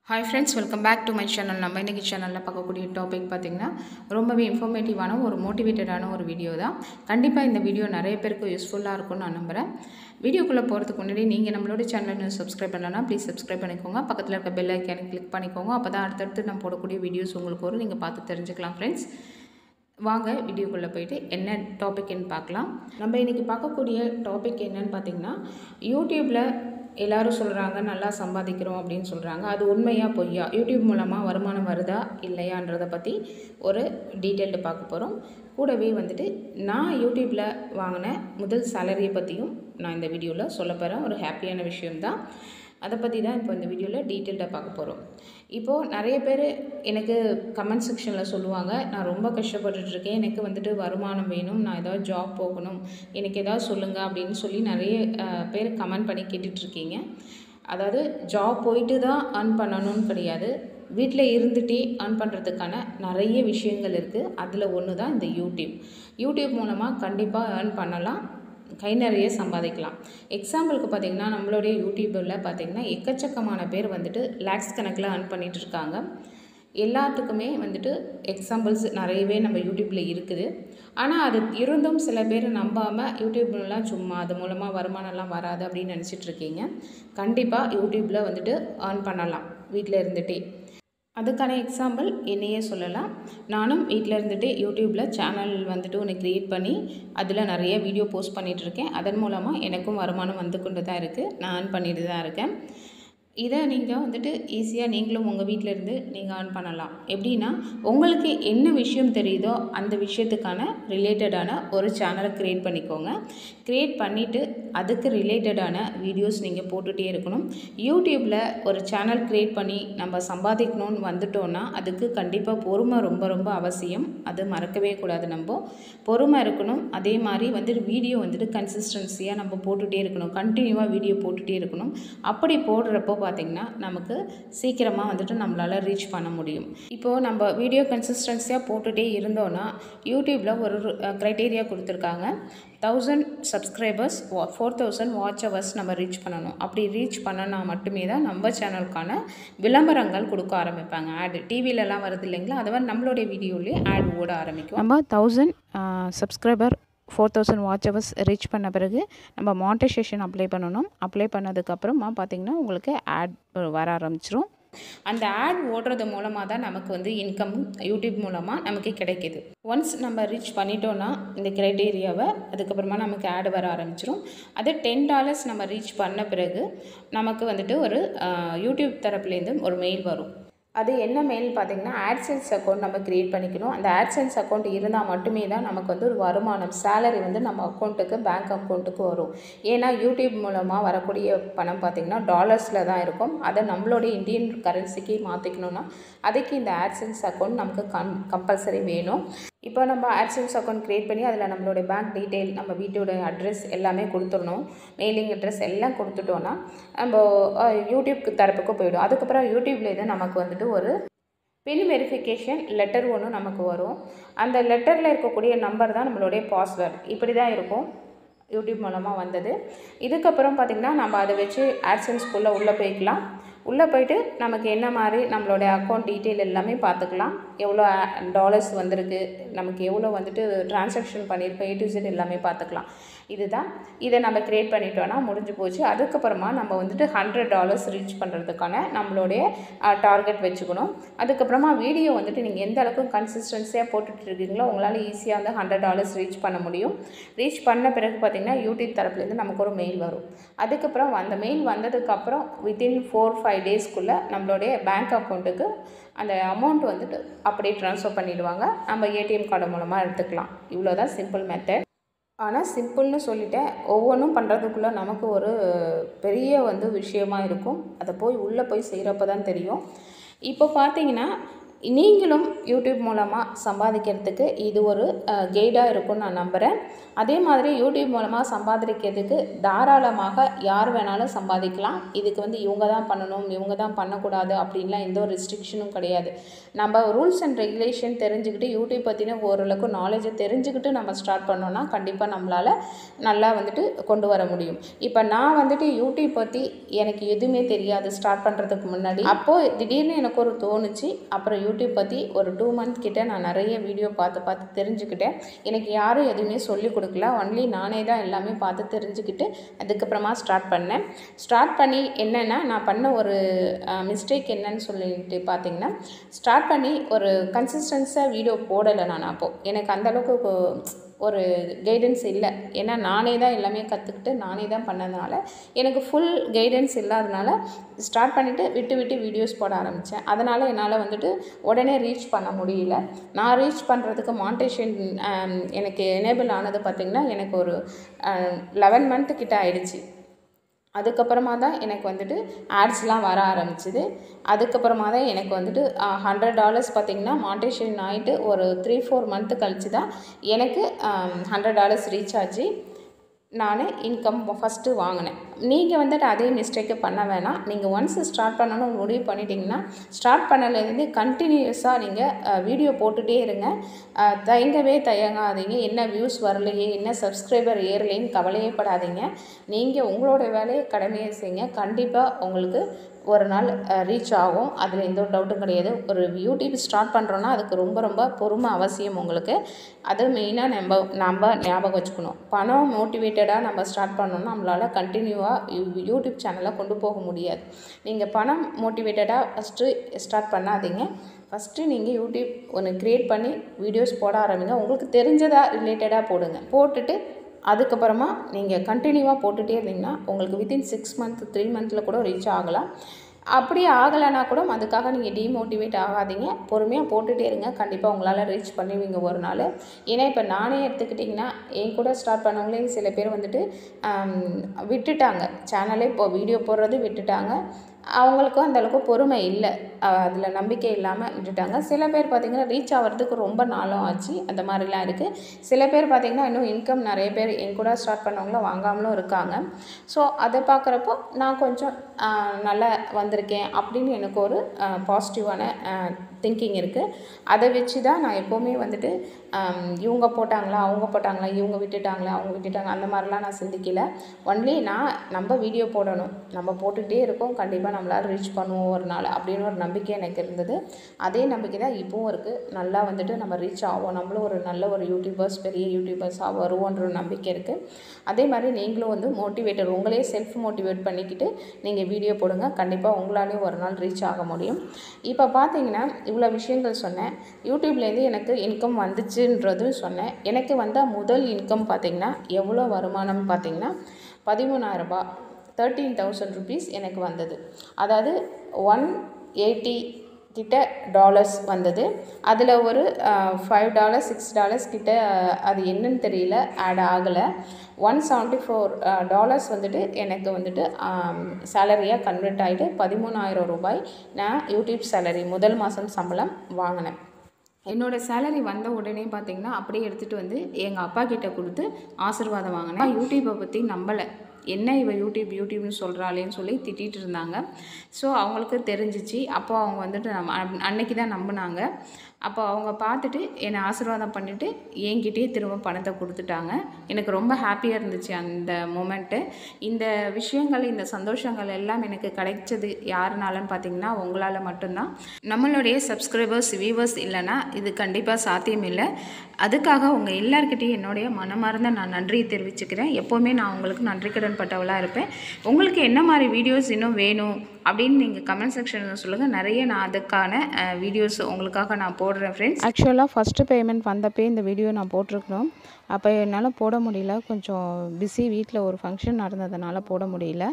hi friends welcome back to my channel நம்ம இன்றைக்கி சேனலில் பார்க்கக்கூடிய டாபிக் பார்த்திங்கன்னா ரொம்பவே இன்ஃபர்மேட்டிவான ஒரு மோட்டிவேட்டடான ஒரு வீடியோ தான் கண்டிப்பாக இந்த வீடியோ நிறைய பேருக்கு யூஸ்ஃபுல்லாக இருக்கும்னு நான் நம்புகிறேன் வீடியோக்குள்ளே போகிறதுக்கு முன்னாடி நீங்கள் நம்மளோட சேனலை சப்ஸ்கிரைப் பண்ணலன்னா ப்ளீஸ் சப்ஸ்கிரைப் பண்ணிக்கோங்க பக்கத்தில் இருக்க பெல் ஐக்கானை கிளிக் பண்ணிக்கோங்க அப்போ தான் அடுத்தடுத்து நான் போடக்கூடிய வீடியோஸ் உங்களுக்கு வரும் நீங்கள் பார்த்து தெரிஞ்சுக்கலாம் ஃப்ரெண்ட்ஸ் வாங்க வீடியோக்குள்ளே போயிட்டு என்ன டாபிக்னு பார்க்கலாம் நம்ம இன்றைக்கி பார்க்கக்கூடிய டாபிக் என்னன்னு பார்த்தீங்கன்னா யூடியூப்பில் எல்லாரும் சொல்கிறாங்க நல்லா சம்பாதிக்கிறோம் அப்படின்னு சொல்கிறாங்க அது உண்மையா பொய்யா யூடியூப் மூலமாக வருமானம் வருதா இல்லையான்றதை பற்றி ஒரு டீட்டெயில்டு பார்க்க போகிறோம் கூடவே வந்துட்டு நான் யூடியூப்பில் வாங்கின முதல் சேலரியை பற்றியும் நான் இந்த வீடியோவில் சொல்ல போகிறேன் ஒரு ஹாப்பியான விஷயம்தான் அதை பற்றி தான் இப்போ இந்த வீடியோவில் டீட்டெயில்டாக பார்க்க போகிறோம் இப்போது நிறைய பேர் எனக்கு கமெண்ட் செக்ஷனில் சொல்லுவாங்க நான் ரொம்ப கஷ்டப்பட்டுட்ருக்கேன் எனக்கு வந்துட்டு வருமானம் வேணும் நான் ஏதாவது ஜாப் போகணும் எனக்கு ஏதாவது சொல்லுங்கள் அப்படின்னு சொல்லி நிறைய அஹ், பேர் கமெண்ட் பண்ணி கேட்டுட்ருக்கீங்க அதாவது ஜாப் போயிட்டு தான் earn பண்ணணும்னு கிடையாது வீட்டில் இருந்துகிட்டே earn பண்ணுறதுக்கான நிறைய விஷயங்கள் இருக்குது அதில் ஒன்று தான் இந்த யூடியூப் யூடியூப் மூலமாக கண்டிப்பாக earn பண்ணலாம் கை நிறைய சம்பாதிக்கலாம் எக்ஸாம்பிளுக்கு பார்த்தீங்கன்னா நம்மளுடைய யூடியூபில் பார்த்தீங்கன்னா எக்கச்சக்கமான பேர் வந்துட்டு லேக்ஸ் கணக்கில் earn பண்ணிட்டு இருக்காங்க எல்லாத்துக்குமே வந்துட்டு எக்ஸாம்பிள்ஸ் நிறையவே நம்ம யூடியூப்பில் இருக்குது ஆனால் அது இருந்தும் சில பேர் நம்பாமல் யூடியூப்லாம் சும்மா அது மூலமாக வருமானம்லாம் வராது அப்படின்னு நினச்சிட்டு இருக்கீங்க கண்டிப்பாக யூடியூப்பில் வந்துட்டு earn பண்ணலாம் வீட்டில் இருந்துகிட்டே அதுக்கான எக்ஸாம்பிள் என்னையே சொல்லலாம் நானும் வீட்டில் இருந்துட்டு யூடியூப்பில் சேனல் வந்துட்டு ஒன்று க்ரியேட் பண்ணி அதில் நிறைய வீடியோ போஸ்ட் பண்ணிகிட்டு இருக்கேன் அதன் மூலமாக எனக்கும் வருமானம் வந்து கொண்டு தான் இருக்குது நான் earn பண்ணிட்டு தான் இருக்கேன் இதை நீங்கள் வந்துட்டு ஈஸியாக நீங்களும் உங்கள் வீட்டில் இருந்து நீங்கள் earn பண்ணலாம் எப்படின்னா உங்களுக்கு என்ன விஷயம் தெரியுதோ அந்த விஷயத்துக்கான ரிலேட்டடான ஒரு சேனலை க்ரியேட் பண்ணிக்கோங்க க்ரியேட் பண்ணிவிட்டு அதுக்கு ரிலேட்டடான வீடியோஸ் நீங்கள் போட்டுகிட்டே இருக்கணும் யூடியூப்பில் ஒரு சேனல் க்ரியேட் பண்ணி நம்ம சம்பாதிக்கணும்னு வந்துட்டோன்னா அதுக்கு கண்டிப்பாக பொறுமை ரொம்ப ரொம்ப அவசியம் அது மறக்கவே கூடாது நம்ம பொறுமை இருக்கணும் அதே மாதிரி வந்துட்டு வீடியோ வந்துட்டு கன்சிஸ்டன்சியாக நம்ம போட்டுகிட்டே இருக்கணும் கண்டினியூவாக வீடியோ போட்டுகிட்டே இருக்கணும் அப்படி போடுறப்போ பார்த்திங்கன்னா நமக்கு சீக்கிரமாக வந்துட்டு நம்மளால் ரீச் பண்ண முடியும் இப்போது நம்ம வீடியோ கன்சிஸ்டன்சியாக போட்டுகிட்டே இருந்தோன்னா யூடியூப்பில் ஒரு க்ரைட்டீரியா கொடுத்துருக்காங்க thousand subscribers four thousand watch hours நம்ம ரீச் பண்ணணும் அப்படி ரீச் பண்ணனா மட்டுமே தான் நம்ம சேனலுக்கான விளம்பரங்கள் கொடுக்க ஆரம்பிப்பாங்க ஆடு டிவிலலாம் வருது இல்லைங்களா அது மாதிரி நம்மளுடைய வீடியோலேயே ஆட் ஓட ஆரம்பிக்கும் நம்ம thousand subscriber four thousand watch hours reach பண்ண பிறகு நம்ம மானிட்டைசேஷன் அப்ளை பண்ணணும் அப்ளை பண்ணதுக்கப்புறமா பார்த்திங்கன்னா உங்களுக்கு ஆட் வர ஆரம்பிச்சிரும் அந்த ஆட் ஓடுறது மூலமாக தான் நமக்கு வந்து இன்கம் யூடியூப் மூலமாக நமக்கு கிடைக்கிது ஒன்ஸ் நம்ம ரீச் பண்ணிட்டோன்னா இந்த க்ரைட்டீரியாவை அதுக்கப்புறமா நமக்கு ஆட் வர ஆரம்பிச்சிரும் அது டென் டாலர்ஸ் நம்ம ரீச் பண்ண பிறகு நமக்கு வந்துட்டு ஒரு ஆஹ், யூடியூப் தரப்புலேருந்து ஒரு மெயில் வரும் அது என்ன மெயில் பார்த்தீங்கன்னா ஆட்சென்ஸ் அக்கௌண்ட் நம்ம க்ரியேட் பண்ணிக்கணும் அந்த ஆட்சென்ஸ் அக்கௌண்ட் இருந்தால் மட்டுமே தான் நமக்கு வந்து ஒரு வருமானம் சேலரி வந்து நம்ம அக்கௌண்ட்டுக்கு பேங்க் அக்கௌண்ட்டுக்கு வரும் ஏன்னா யூடியூப் மூலமாக வரக்கூடிய பணம் பார்த்திங்கன்னா டாலர்ஸில் தான் இருக்கும் அதை நம்மளுடைய இந்தியன் கரன்சிக்கு மாற்றிக்கணும்னா அதுக்கு இந்த ஆட்சென்ஸ் அக்கௌண்ட் நமக்கு கம் கம்பல்சரி வேணும் இப்போ நம்ம ஆட்சென்ஸ் அக்கௌண்ட் க்ரியேட் பண்ணி அதில் நம்மளுடைய பேங்க் டீட்டெயில் நம்ம வீட்டோட அட்ரஸ் எல்லாமே கொடுத்துடணும் மெயிலிங் அட்ரஸ் எல்லாம் கொடுத்துட்டோன்னா நம்ம அஹ், யூடியூப் தரப்புக்கு போயிடும் அதுக்கப்புறம் யூடியூப்லேருந்து நமக்கு வந்துட்டு ஒரு பின் வெரிஃபிகேஷன் லெட்டர் ஒன்று நமக்கு வரும் அந்த லெட்டரில் இருக்கக்கூடிய நம்பர் தான் நம்மளுடைய பாஸ்வேர்ட் இப்படி தான் இருக்கும் யூடியூப் மூலமாக வந்தது இதுக்கப்புறம் பார்த்திங்கன்னா நம்ம அதை வச்சு ஆட்சன்ஸ்குள்ளே உள்ளே போய்க்கலாம் உள்ளே போயிட்டு நமக்கு என்ன மாதிரி நம்மளோட அக்கௌண்ட் டீட்டெயில் எல்லாமே பார்த்துக்கலாம் எவ்வளோ டாலர்ஸ் வந்திருக்கு நமக்கு எவ்வளோ வந்துட்டு ட்ரான்சாக்ஷன் பண்ணியிருக்கோம் ஏ டு Z எல்லாமே பார்த்துக்கலாம் இதுதான் இதை நம்ம க்ரியேட் பண்ணிட்டோன்னா முடிஞ்சு போச்சு அதுக்கப்புறமா நம்ம வந்துட்டு ஹண்ட்ரட் டாலர்ஸ் ரீச் பண்ணுறதுக்கான நம்மளுடைய டார்கெட் வச்சுக்கணும் அதுக்கப்புறமா வீடியோ வந்துட்டு நீங்கள் எந்த அளவுக்கு கன்சிஸ்டன்சியாக போட்டுட்டு இருக்கீங்களோ உங்களால் ஈஸியாக வந்து ஹண்ட்ரட் டாலர்ஸ் ரீச் பண்ண முடியும் ரீச் பண்ண பிறகு பார்த்திங்கன்னா யூடியூப் தரப்புலேருந்து நமக்கு ஒரு மெயில் வரும் அதுக்கப்புறம் அந்த மெயில் வந்ததுக்கப்புறம் வித்தின் ஃபோர் ஃபைவ் டேஸ்க்குள்ளே நம்மளுடைய பேங்க் அக்கௌண்ட்டுக்கு அந்த அமௌண்ட் வந்துட்டு அப்படியே ட்ரான்ஸ்ஃபர் பண்ணிடுவாங்க நம்ம ஏடிஎம் கார்டு மூலமாக எடுத்துக்கலாம் இவ்வளோ தான் சிம்பிள் மெத்தட் ஆனால் சிம்பிள்னு சொல்லிட்டேன் ஒவ்வொன்றும் பண்ணுறதுக்குள்ளே நமக்கு ஒரு பெரிய வந்து விஷயமா இருக்கும் அதை போய் உள்ளே போய் செய்கிறப்ப தான் தெரியும் இப்போ பார்த்தீங்கன்னா நீங்களும் யூடியூப் மூலமாக சம்பாதிக்கிறதுக்கு இது ஒரு கைடாக இருக்கும்னு நான் நம்புகிறேன் அதே மாதிரி யூடியூப் மூலமாக சம்பாதிக்கிறதுக்கு தாராளமாக யார் வேணாலும் சம்பாதிக்கலாம் இதுக்கு வந்து இவங்க தான் பண்ணணும் இவங்க தான் பண்ணக்கூடாது அப்படின்லாம் எந்த ஒரு ரெஸ்ட்ரிக்ஷனும் கிடையாது நம்ம ரூல்ஸ் அண்ட் ரெகுலேஷன் தெரிஞ்சுக்கிட்டு யூடியூப் பற்றின ஓரளவுக்கு நாலேஜை தெரிஞ்சுக்கிட்டு நம்ம ஸ்டார்ட் பண்ணோன்னா கண்டிப்பாக நம்மளால் நல்லா வந்துட்டு கொண்டு வர முடியும் இப்போ நான் வந்துட்டு யூடியூப் பற்றி எனக்கு எதுவுமே தெரியாது ஸ்டார்ட் பண்ணுறதுக்கு முன்னாடி அப்போது திடீர்னு எனக்கு ஒரு தோணுச்சு அப்புறம் யூடியூப் பற்றி ஒரு டூ மந்த் கிட்ட நான் நிறைய வீடியோ பார்த்து பார்த்து தெரிஞ்சுக்கிட்டேன் எனக்கு யாரும் எதுவுமே சொல்லிக் கொடுக்கல ஒன்லி நானே தான் எல்லாமே பார்த்து தெரிஞ்சுக்கிட்டு அதுக்கப்புறமா ஸ்டார்ட் பண்ணேன் ஸ்டார்ட் பண்ணி என்னென்னா நான் பண்ண ஒரு மிஸ்டேக் என்னன்னு சொல்லிட்டு பார்த்தீங்கன்னா ஸ்டார்ட் பண்ணி ஒரு கன்சிஸ்டன்ஸாக வீடியோ போடலை நான் அப்போது எனக்கு அந்தளவுக்கு ஒரு கைடன்ஸ் இல்லை ஏன்னா நானே தான் எல்லாமே கற்றுக்கிட்டு நானே தான் பண்ணதுனால எனக்கு ஃபுல் கைடன்ஸ் இல்லாதனால ஸ்டார்ட் பண்ணிவிட்டு விட்டு விட்டு வீடியோஸ் போட ஆரம்பித்தேன் அதனால் என்னால் வந்துட்டு உடனே ரீச் பண்ண முடியல நான் ரீச் பண்ணுறதுக்கு மாண்டேஷன் எனக்கு எனேபிள் ஆனது பார்த்திங்கன்னா எனக்கு ஒரு லெவன் மந்த்து கிட்ட ஆயிடுச்சு அதுக்கப்புறமா தான் எனக்கு வந்துட்டு ஆட்ஸ்லாம் வர ஆரம்பிச்சுது அதுக்கப்புறமா தான் எனக்கு வந்துட்டு ஹண்ட்ரட் டாலர்ஸ் பார்த்திங்கன்னா மாண்டேஷன் ஆகிட்டு ஒரு த்ரீ ஃபோர் மந்த்து கழிச்சு தான் எனக்கு ஹண்ட்ரட் டாலர்ஸ் ரீச் ஆச்சு நான் இன்கம் ஃபஸ்ட்டு வாங்கினேன் நீங்கள் வந்துட்டு அதே மிஸ்டேக்கை பண்ண வேணாம் நீங்கள் ஒன்ஸ் ஸ்டார்ட் பண்ணணும்னு முடிவு பண்ணிட்டீங்கன்னா ஸ்டார்ட் பண்ணலேருந்து கண்டினியூஸாக நீங்கள் வீடியோ போட்டுகிட்டே இருங்க தயங்கவே தயங்காதீங்க என்ன வியூஸ் வரலையே என்ன சப்ஸ்கிரைபர் ஏறலைன்னு கவலையே படாதீங்க நீங்கள் உங்களோட வேலையை கடமையை செய்யுங்க கண்டிப்பாக உங்களுக்கு ஒரு நாள் ரீச் ஆகும் அதில் எந்த ஒரு டவுட்டும் கிடையாது ஒரு யூடியூப் ஸ்டார்ட் பண்ணுறோன்னா அதுக்கு ரொம்ப ரொம்ப பொறுமை அவசியம் உங்களுக்கு அது மெயினாக நம்ம நம்ம ஞாபகம் வச்சுக்கணும் பணம் மோட்டிவேட்டடாக நம்ம ஸ்டார்ட் பண்ணோம்னா நம்மளால் கண்டினியூவாக யூடியூப் சேனலை கொண்டு போக முடியாது நீங்கள் பணம் மோட்டிவேட்டடாக ஃபஸ்ட்டு ஸ்டார்ட் பண்ணாதீங்க ஃபஸ்ட்டு நீங்கள் யூடியூப் ஒன்று க்ரியேட் பண்ணி வீடியோஸ் போட ஆரம்பிங்க உங்களுக்கு தெரிஞ்சதாக ரிலேட்டடாக போடுங்க போட்டுட்டு அதுக்கப்புறமா நீங்கள் கண்டினியூவாக போட்டுகிட்டே இருந்தீங்கன்னா உங்களுக்கு வித்தின் சிக்ஸ் மந்த் த்ரீ மந்தில் கூட ரீச் ஆகலாம் அப்படி ஆகலைன்னா கூட அதுக்காக நீங்கள் டிமோட்டிவேட் ஆகாதீங்க பொறுமையாக போட்டுகிட்டே இருங்க கண்டிப்பாக உங்களால் ரீச் பண்ணுவீங்க ஒரு நாள் ஏன்னா இப்போ நானே எடுத்துக்கிட்டிங்கன்னா என் கூட ஸ்டார்ட் பண்ணவங்களே சில பேர் வந்துட்டு விட்டுட்டாங்க சேனலே இப்போ வீடியோ போடுறது விட்டுட்டாங்க அவங்களுக்கும் அந்தளவுக்கு பொறுமை இல்லை அதில் நம்பிக்கை இல்லாமல் விட்டுட்டாங்க சில பேர் பார்த்திங்கன்னா ரீச் ஆகிறதுக்கு ரொம்ப நாளும் ஆச்சு அந்த மாதிரிலாம் இருக்குது சில பேர் பார்த்திங்கன்னா இன்னும் இன்கம் நிறைய பேர் என் கூட ஸ்டார்ட் பண்ணவங்களும் வாங்காமலும் இருக்காங்க ஸோ அதை பார்க்குறப்போ நான் கொஞ்சம் நல்லா வந்திருக்கேன் அப்படின்னு எனக்கு ஒரு பாசிட்டிவான திங்கிங் இருக்குது அதை வச்சு தான் நான் எப்போவுமே வந்துட்டு இவங்க போட்டாங்களா அவங்க போட்டாங்களா இவங்க விட்டுட்டாங்களா அவங்க விட்டுட்டாங்க அந்த மாதிரிலாம் நான் சிந்திக்கல ஒன்லி நான் நம்ம வீடியோ போடணும் நம்ம போட்டுகிட்டே இருக்கோம் கண்டிப்பாக நம்மளால் ரீச் பண்ணுவோம் ஒரு நாள் அப்படின்னு ஒரு நம்பிக்கை எனக்கு இருந்தது அதே நம்பிக்கை தான் இப்போவும் இருக்குது நல்லா வந்துட்டு நம்ம ரீச் ஆகும் நம்மளும் ஒரு நல்ல ஒரு யூடியூபர்ஸ் பெரிய யூடியூபர்ஸாக வருவோன்ற ஒரு நம்பிக்கை இருக்குது அதே மாதிரி நீங்களும் வந்து மோட்டிவேட்டர் உங்களே செல்ஃப் மோட்டிவேட் பண்ணிக்கிட்டு நீங்கள் வீடியோ போடுங்க கண்டிப்பாக உங்களாலேயும் ஒரு நாள் ரீச் ஆக முடியும் இப்போ பார்த்தீங்கன்னா இவ்வளோ விஷயங்கள் சொன்னேன் யூடியூப்லேருந்து எனக்கு இன்கம் வந்துச்சுன்றதும் சொன்னேன் எனக்கு வந்த முதல் இன்கம் பார்த்திங்கன்னா எவ்வளோ வருமானம் பார்த்திங்கன்னா பதிமூணாயிரரூபா தேர்ட்டீன் தௌசண்ட் ருபீஸ் எனக்கு வந்தது அதாவது ஒன் எயிட்டி கிட்ட டாலர்ஸ் வந்தது அதில் ஒரு ஃபைவ் டாலர்ஸ் சிக்ஸ் டாலர்ஸ் கிட்ட அது என்னன்னு தெரியல ஆட் ஆகலை ஒன் செவன்ட்டி ஃபோர் டாலர்ஸ் வந்துட்டு எனக்கு வந்துட்டு சேலரியாக கன்வெர்ட் ஆகிட்டு பதிமூணாயிரம் ரூபாய் நான் யூடியூப் சேலரி முதல் மாதம் சம்பளம் வாங்கினேன் என்னோடய சேலரி வந்த உடனே பார்த்தீங்கன்னா அப்படியே எடுத்துகிட்டு வந்து எங்கள் அப்பா கிட்ட கொடுத்து ஆசீர்வாதம் வாங்கினேன் யூடியூப்பை பற்றி நம்பலை என்ன இவ யூடியூப் யூடியூப்னு சொல்கிறாளேன்னு சொல்லி திட்டிகிட்டு இருந்தாங்க ஸோ அவங்களுக்கு தெரிஞ்சிச்சு அப்போ அவங்க வந்துட்டு நம்ம அன்னைக்கு தான் நம்பினாங்க அப்போ அவங்க பார்த்துட்டு என்னை ஆசீர்வாதம் பண்ணிவிட்டு என்கிட்டயே திரும்ப பணத்தை கொடுத்துட்டாங்க எனக்கு ரொம்ப ஹாப்பியாக இருந்துச்சு அந்த மூமெண்ட்டு இந்த விஷயங்கள் இந்த சந்தோஷங்கள் எல்லாம் எனக்கு கிடைச்சது யாருனாலன்னு பார்த்தீங்கன்னா உங்களால் மட்டும்தான் நம்மளுடைய சப்ஸ்கிரைபர்ஸ் வியூவர்ஸ் இல்லைன்னா இது கண்டிப்பாக சாத்தியம் இல்லை அதுக்காக உங்கள் எல்லாருக்கிட்டையும் என்னுடைய மனமார்ந்த நான் நன்றியை தெரிவிச்சுக்கிறேன் எப்போவுமே நான் உங்களுக்கு நன்றி கடன் பட்டவளாக இருப்பேன் உங்களுக்கு என்ன மாதிரி வீடியோஸ் இன்னும் வேணும் அப்படின்னு நீங்கள் கமெண்ட் செக்ஷனில் சொல்லுங்கள் நிறைய நான் அதுக்கான வீடியோஸ் உங்களுக்காக நான் போடுறேன் ஃப்ரெண்ட்ஸ் ஆக்சுவலாக ஃபஸ்ட்டு பேமெண்ட் வந்தப்பே இந்த வீடியோ நான் போட்டிருக்கணும் அப்போ என்னால் போட முடியல கொஞ்சம் பிஸி வீட்டில் ஒரு ஃபங்க்ஷன் நடந்ததுனால போட முடியல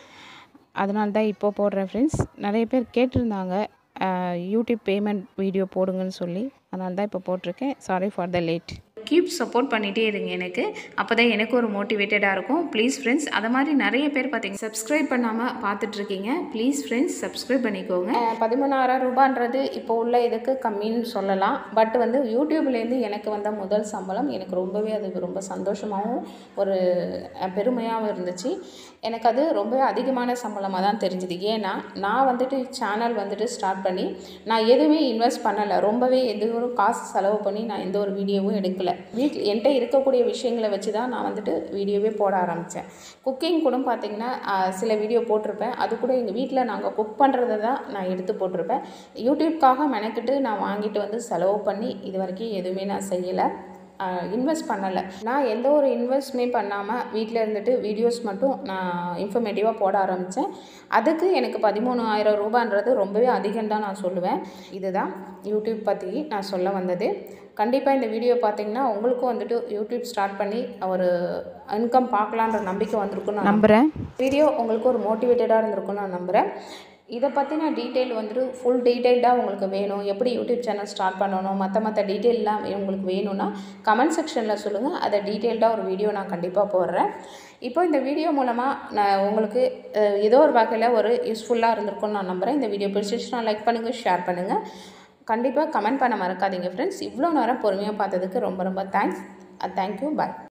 அதனால தான் இப்போ போடுறேன் ஃப்ரெண்ட்ஸ் நிறைய பேர் கேட்டிருந்தாங்க யூடியூப் பேமெண்ட் வீடியோ போடுங்கன்னு சொல்லி அதனால தான் இப்போ போட்டிருக்கேன் sorry for the late keep support பண்ணிகிட்டே இருங்க எனக்கு அப்போ தான் எனக்கு ஒரு மோட்டிவேட்டடாக இருக்கும் ப்ளீஸ் ஃப்ரெண்ட்ஸ் அதை மாதிரி நிறைய பேர் பார்த்தீங்க சப்ஸ்கிரைப் பண்ணாமல் பார்த்துட்ருக்கீங்க ப்ளீஸ் ஃப்ரெண்ட்ஸ் சப்ஸ்கிரைப் பண்ணிக்கோங்க பதிமூணாயிரம் ரூபான்றது இப்போ உள்ள இதுக்கு கம்மின்னு சொல்லலாம் பட் வந்து யூடியூப்லேருந்து எனக்கு வந்த முதல் சம்பளம் எனக்கு ரொம்பவே அது ரொம்ப சந்தோஷமாகவும் ஒரு அஹ், பெருமையாகவும் இருந்துச்சு எனக்கு அது ரொம்ப அதிகமான சம்பளமாக தான் தெரிஞ்சுது ஏன்னா நான் வந்துட்டு சேனல் வந்துட்டு ஸ்டார்ட் பண்ணி நான் எதுவுமே இன்வெஸ்ட் பண்ணலை ரொம்பவே எதுவும் காசு செலவு பண்ணி நான் எந்த ஒரு வீடியோவும் எடுக்கலை வீட்டில் என்கிட்ட இருக்கக்கூடிய விஷயங்களை வச்சு தான் நான் வந்துட்டு வீடியோவே போட ஆரம்பித்தேன் குக்கிங் கூட பார்த்திங்கன்னா ஆஹ், சில வீடியோ போட்டிருப்பேன் அது கூட எங்கள் வீட்டில் நாங்கள் குக் பண்ணுறத தான் நான் எடுத்து போட்டிருப்பேன் யூடியூப்காக மெனக்கிட்டு நான் வாங்கிட்டு வந்து செலவு பண்ணி இது வரைக்கும் எதுவுமே நான் செய்யலை இன்வெஸ்ட் பண்ணலை நான் எந்த ஒரு இன்வெஸ்ட்மே பண்ணாமல் வீட்டில் இருந்துட்டு வீடியோஸ் மட்டும் நான் இன்ஃபர்மேட்டிவாக போட ஆரம்பித்தேன் அதுக்கு எனக்கு பதிமூணாயிரம் ரூபான்றது ரொம்பவே அதிகம் தான் நான் சொல்லுவேன் இதுதான் யூடியூப் பற்றி நான் சொல்ல வந்தது கண்டிப்பாக இந்த வீடியோ பார்த்தீங்கன்னா உங்களுக்கும் வந்துட்டு யூடியூப் ஸ்டார்ட் பண்ணி ஒரு இன்கம் பார்க்கலான்ற நம்பிக்கை வந்திருக்குன்னு நான் நம்புகிறேன் வீடியோ உங்களுக்கு ஒரு மோட்டிவேட்டடாக இருந்திருக்குன்னு நான் நம்புகிறேன் இதை பற்றின டீட்டெயில் வந்துட்டு ஃபுல் டீட்டெயில்டாக உங்களுக்கு வேணும் எப்படி யூடியூப் சேனல் ஸ்டார்ட் பண்ணணும் மற்ற மற்ற டீட்டெயிலெலாம் உங்களுக்கு வேணும்னா கமெண்ட் செக்ஷனில் சொல்லுங்கள் அதை டீட்டெயில்டாக ஒரு வீடியோ நான் கண்டிப்பாக போடுறேன் இப்போ இந்த வீடியோ மூலமாக நான் உங்களுக்கு அஹ், ஏதோ ஒரு வகையில் ஒரு யூஸ்ஃபுல்லாக இருந்திருக்கும்னு நான் நம்புகிறேன் இந்த வீடியோ பிடிச்சிச்சுன்னா லைக் பண்ணுங்கள் ஷேர் பண்ணுங்கள் கண்டிப்பாக கமெண்ட் பண்ண மறக்காதீங்க ஃப்ரெண்ட்ஸ் இவ்வளோ நேரம் பொறுமையாக பார்த்ததுக்கு ரொம்ப ரொம்ப தேங்க்ஸ் தேங்க்யூ பாய்